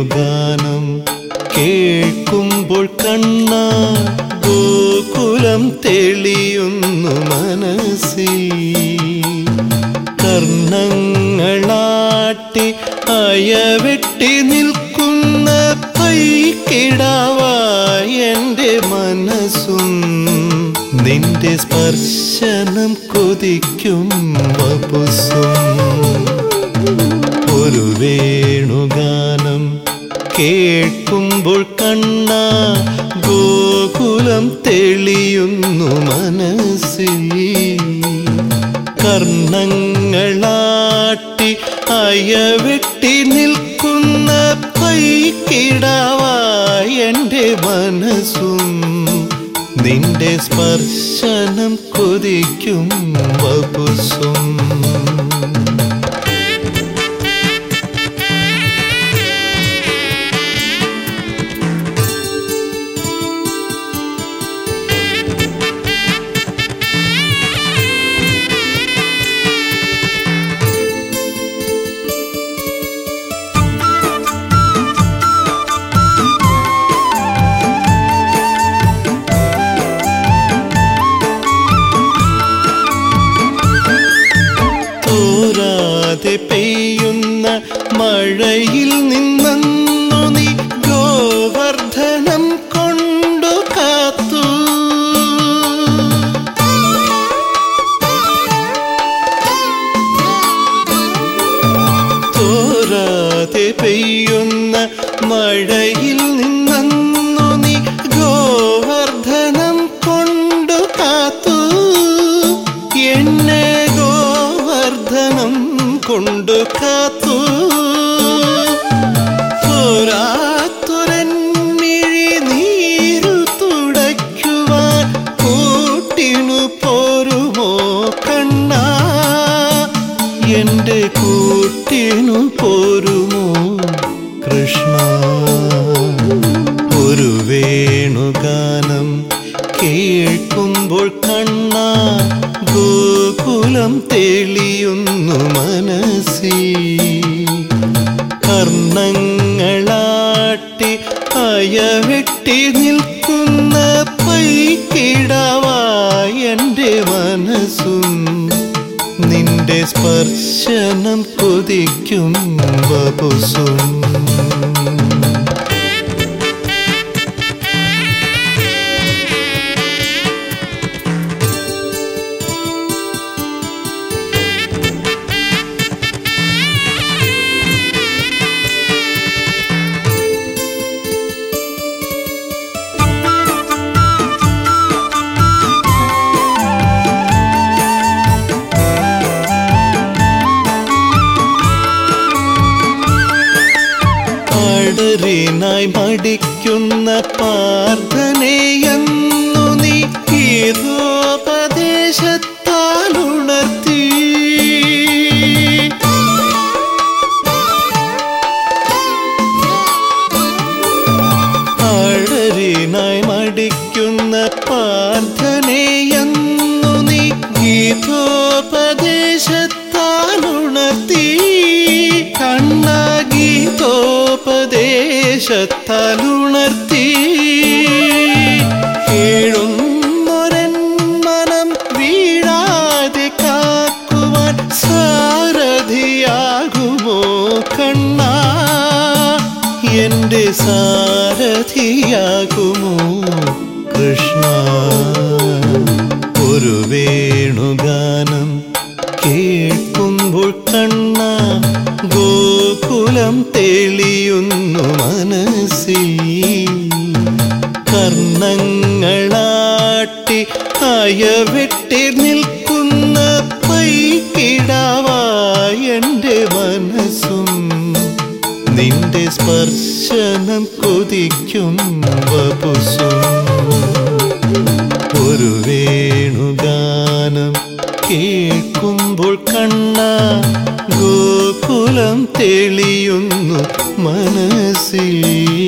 വേണുഗാനം കേൾക്കുമ്പോൾ കണ്ണ ഗോകുലം തെളിയുന്നു മനസ്സിൽ കർണങ്ങളാട്ടി അയവെട്ടി നിൽക്കുന്ന പൈക്കിടാവായി എൻ്റെ മനസ്സും നിന്റെ സ്പർശനം കൊതിക്കും വപുസും ഒരു വേണുഗാനം കേൾക്കുമ്പോൾ കണ്ണ ഗോകുലം തെളിയുന്നു മനസ്സിൽ കർണങ്ങളാട്ടി അയവെട്ടി നിൽക്കുന്ന പൈക്കിടാവായി എൻ്റെ മനസ്സും നിന്റെ സ്പർശനം കൊതിക്കും വപുസും തോരാതെ പെയ്യുന്ന മഴയിൽ നിന്നു നീ ഗോവർദ്ധനം കൊണ്ടു കാത്തു തോരാതെ പെയ്യുന്ന മഴയിൽ നിന്നു നീ ഗോവർദ്ധനം കൊണ്ടു കാത്തു എന്നെ ഗോവർദ്ധനം കൊണ്ടു കാത്തു പോരാത്തൊരന്നിഴി നീരു തുടയ്ക്കുവാൻ കൂട്ടിനു പോരുമോ കണ്ണ എൻ്റെ കൂട്ടിനു പോരുമോ കൃഷ്ണ ഒരു വേണുഗാനം കേൾക്കുമ്പോൾ കണ്ണ ഗോകുലം തെളിയുന്നു മനസ്സിൽ കർണങ്ങളാട്ടി അയവെട്ടി നിൽക്കുന്ന പൈക്കിടാവായി എൻ്റെ മനസ്സും നിന്റെ സ്പർശനം കൊതിക്കും വപുസും അടറിനായി മടിക്കുന്ന പ്രാർത്ഥനയെന്നു നീ ഗീതോപദേശത്താൽ ഉണർത്തി അടറിനായി മടിക്കുന്ന പ്രാർത്ഥനയെന്നു നീ ഗീതോപദേശത്താൽ ഉണർത്തി കണ്ണ ഗീതോപദേശത്താൽ ഉണർത്തി കേഴുന്നൊരൻ മനം വീഴാതെ കാക്കുവാൻ സാരഥിയാകുമോ കണ്ണ എൻ്റെ സാരഥിയാകുമോ കൃഷ്ണ ഒരു വേണുഗാനം കേൾക്കുമ്പോൾ കണ്ണ ഗോകുലം തെളിയുന്നു മനസ്സിൽ കർണങ്ങളാട്ടി അയവെട്ടി നിൽക്കുന്ന പൈക്കിടാവായി എൻ്റെ മനസ്സും നിന്റെ സ്പർശനം കൊതിക്കും വപുസും ഒരു വേണുഗാനം കേൾക്കുമ്പോൾ കണ്ണ ഗോകുലം തെളിയുന്നു മനസ്സിൽ